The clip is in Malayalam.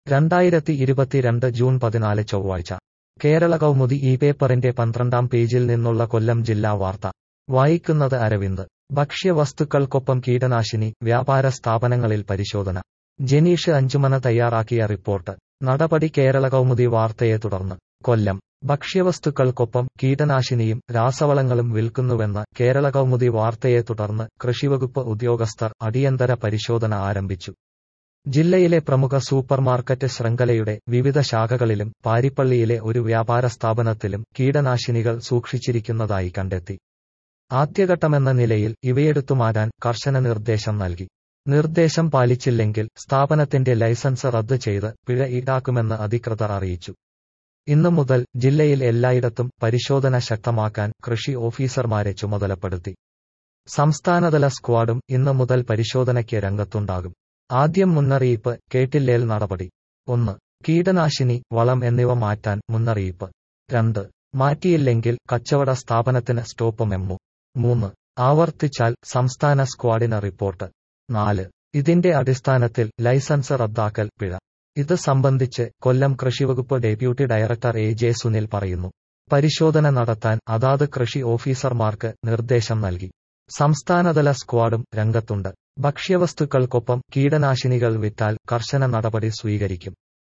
രണ്ടായിരത്തി ഇരുപത്തിരണ്ട് ജൂൺ പതിനാല് ചൊവ്വാഴ്ച കേരള കൗമുദി ഈ പേപ്പറിന്റെ പന്ത്രണ്ടാം പേജിൽ നിന്നുള്ള കൊല്ലം ജില്ലാ വാർത്ത വായിക്കുന്നത് അരവിന്ദ് ഭക്ഷ്യവസ്തുക്കൾക്കൊപ്പം കീടനാശിനി വ്യാപാര സ്ഥാപനങ്ങളിൽ പരിശോധന ജനീഷ് അഞ്ചുമന തയ്യാറാക്കിയ റിപ്പോർട്ട് നടപടി കേരള കൗമുദി വാർത്തയെ തുടർന്ന് കൊല്ലം ഭക്ഷ്യവസ്തുക്കൾക്കൊപ്പം കീടനാശിനിയും രാസവളങ്ങളും വിൽക്കുന്നുവെന്ന് കേരള കൗമുദി വാർത്തയെ തുടർന്ന് കൃഷിവകുപ്പ് ഉദ്യോഗസ്ഥർ അടിയന്തര പരിശോധന ആരംഭിച്ചു ജില്ലയിലെ പ്രമുഖ സൂപ്പർമാർക്കറ്റ് ശൃംഖലയുടെ വിവിധ ശാഖകളിലും പാരിപ്പള്ളിയിലെ ഒരു വ്യാപാര സ്ഥാപനത്തിലും കീടനാശിനികൾ സൂക്ഷിച്ചിരിക്കുന്നതായി കണ്ടെത്തി ആദ്യഘട്ടമെന്ന നിലയിൽ ഇവയെടുത്തുമാറ്റാൻ കർശന നിർദ്ദേശം നൽകി നിർദ്ദേശം പാലിച്ചില്ലെങ്കിൽ സ്ഥാപനത്തിന്റെ ലൈസൻസ് റദ്ദ് ചെയ്ത് പിഴ ഈടാക്കുമെന്ന് അധികൃതർ അറിയിച്ചു ഇന്നു മുതൽ ജില്ലയിൽ എല്ലായിടത്തും പരിശോധന ശക്തമാക്കാൻ കൃഷി ഓഫീസർമാരെ ചുമതലപ്പെടുത്തി സംസ്ഥാനതല സ്ക്വാഡും ഇന്നു മുതൽ പരിശോധനയ്ക്ക് രംഗത്തുണ്ടാകും ആദ്യം മുന്നറിയിപ്പ് കേട്ടില്ലേൽ നടപടി ഒന്ന് കീടനാശിനി വളം എന്നിവ മാറ്റാൻ മുന്നറിയിപ്പ് രണ്ട് മാറ്റിയില്ലെങ്കിൽ കച്ചവട സ്ഥാപനത്തിന് സ്റ്റോപ്പ് മെമ്മു മൂന്ന് ആവർത്തിച്ചാൽ സംസ്ഥാന സ്ക്വാഡിന് റിപ്പോർട്ട് നാല് ഇതിന്റെ അടിസ്ഥാനത്തിൽ ലൈസൻസ് റദ്ദാക്കൽ പിഴ ഇത് സംബന്ധിച്ച് കൊല്ലം കൃഷിവകുപ്പ് deputy director A J Sunil പറയുന്നു പരിശോധന നടത്താൻ അതാത് കൃഷി ഓഫീസർമാർക്ക് നിർദ്ദേശം നൽകി സംസ്ഥാനതല സ്ക്വാഡും രംഗത്തുണ്ട് ഭക്ഷ്യവസ്തുക്കൾക്കൊപ്പം കീടനാശിനികൾ വിറ്റാൽ കർശന നടപടി സ്വീകരിക്കും